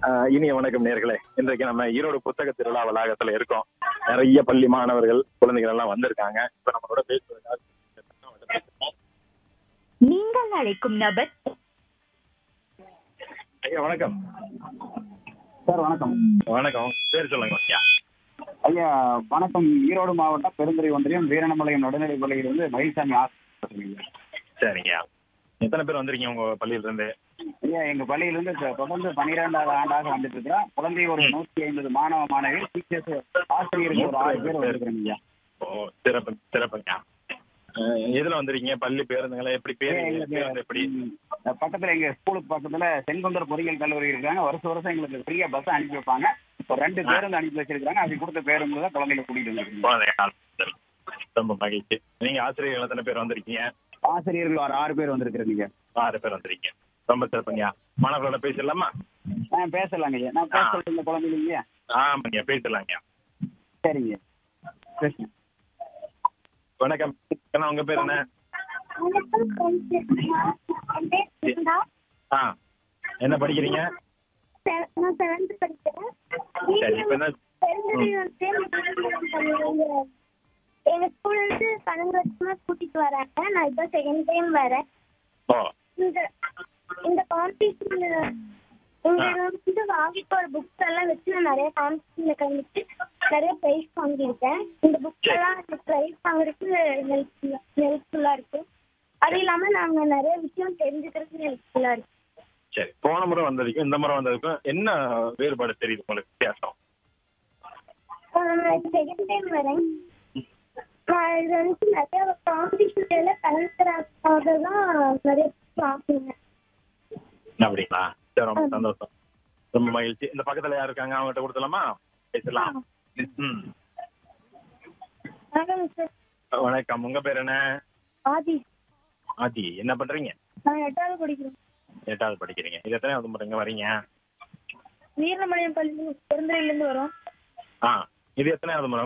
ஆஹ் இனிய வணக்கம் நேர்களே இன்றைக்கு நம்ம ஈரோடு புத்தக திருவிழா வளாகத்துல இருக்கோம் நிறைய பள்ளி மாணவர்கள் குழந்தைகள் எல்லாம் வந்திருக்காங்க இப்ப நம்மளோட பேசுவதற்காக நீங்கள் அழைக்கும் நபர் ஐயா வணக்கம் சார் வணக்கம் வணக்கம் பேர் சொல்லுங்க ஐயா ஐயா வணக்கம் ஈரோடு மாவட்டம் பெருந்துறை ஒன்றியம் வீரணமலையம் நடுநிலைப் பள்ளியிலிருந்து மயில்சாமி ஆசிரியர் சரிங்க எத்தனை பேர் வந்திருக்கீங்க உங்க பள்ளியில இருந்து ஐயா எங்க பள்ளியிலிருந்து இப்ப தொடர்ந்து பன்னிரெண்டாவது ஆண்டாக வந்துட்டு இருக்கிறோம் குழந்தை ஒரு நூற்றி ஐம்பது மாணவ மாணவி டீச்சர்ஸ் ஆசிரியர்கள் ஒரு ஆறு பேர் வந்திருக்கிறேங்க ஐயா ஓ சிறப்பு சிறப்புங்க ஆஹ் எதுல வந்திருக்கீங்க பள்ளி பேருந்துங்களா எப்படி பேரு ஐயா, எங்களுக்கு, பேருந்து எப்படி ம், பக்கத்துல எங்க ஸ்கூலுக்கு பக்கத்துல செங்குந்தர் பொறியியல் கல்லூரி இருக்காங்க வருஷம் வருஷம் எங்களுக்கு ஃப்ரீயா பஸ் அனுப்பி வைப்பாங்க இப்போ ரெண்டு பேருந்து அனுப்பி வச்சிருக்காங்க அது கொடுத்த பேருந்து தான் குழந்தைகளை கூட்டிட்டு வந்திருக்கீங்க குழந்தைகள் சரி. ரொம்ப மகிழ்ச்சி நீங்க ஆசிரியர்கள் எத்தனை பேர் வந்திருக்கீங்க ஆசிரியர்கள் ஒரு ஆறு பேர் வந்திருக்கிறீங்க ஆறு பேர் வந்திருக்கீங்க ரொம்ப சிறப்புங்க மாணவர்களோட பேசலாமா ஆ பேசலாங்க ஐயா நான் பேச சொல்லுங்க குழந்தைங்க ஆமாங்க பேசலாங்க சரிங்க பேசுங்க வணக்கம் அண்ணா, உங்க பேர் என்ன வணக்கம் என் பேர் பிருந்தா. ஆ என்ன படிக்கிறீங்க செவ- நான் செவன்த் படிக்கிறேன் சரி இப்ப என்ன பெருந்துறை வந்து எங்க ஸ்கூல்ல இருந்து பன்னெண்டு வருஷமா கூட்டிட்டு வராங்க நான் இப்போ செகண்ட் டைம் வரேன் ஓ இந்த இந்த காம்படிஷன் இங்க வந்து வாங்கி போற புக்ஸ் எல்லாம் வச்சு நான் நிறைய காம்படிஷன்ல கலந்துட்டு நிறைய ப்ரைஸ் வாங்கியிருக்கேன் இந்த புக்ஸ் எல்லாம் எனக்கு ப்ரைஸ் வாங்குறதுக்கு ஹெல்ப்ஃபுல்லா ஹெல்ப்ஃபுல்லா இருக்கு அது இல்லாம நாங்க நிறைய விஷயம் தெரிஞ்சுக்கிறதுக்கு ஹெல்ப்ஃபுல்லா இருக்கு சரி போன முறை வந்ததுக்கும் இந்த முறை வந்ததுக்கும் என்ன வேறுபாடு தெரியுது உங்களுக்கு வித்தியாசம் நான் செகண்ட் டைம் வரேன் நான் இது வந்து நிறைய காம்படிஷன்ல கலந்துக்கிறதாக தான் நிறைய பார்க்குறேன் அப்படிங்களா சரி ரொம்ப சந்தோஷம் ரொம்ப மகிழ்ச்சி இந்த பக்கத்துல யார் இருக்காங்க அவங்ககிட்ட கொடுத்துலாமா பேசலாம் ம் வணக்கம் சார் வணக்கம் உங்க பேர் என்ன ஆதி ஆதி என்ன பண்றீங்க நான் எட்டாவது படிக்கிறேன் எட்டாவது படிக்கிறீங்க இது எத்தனையாவது முறைங்க வரீங்க வீரமணியம் பள்ளி பெருந்துறையிலேருந்து வரோம் ஆ இது எத்தனையாவது முறை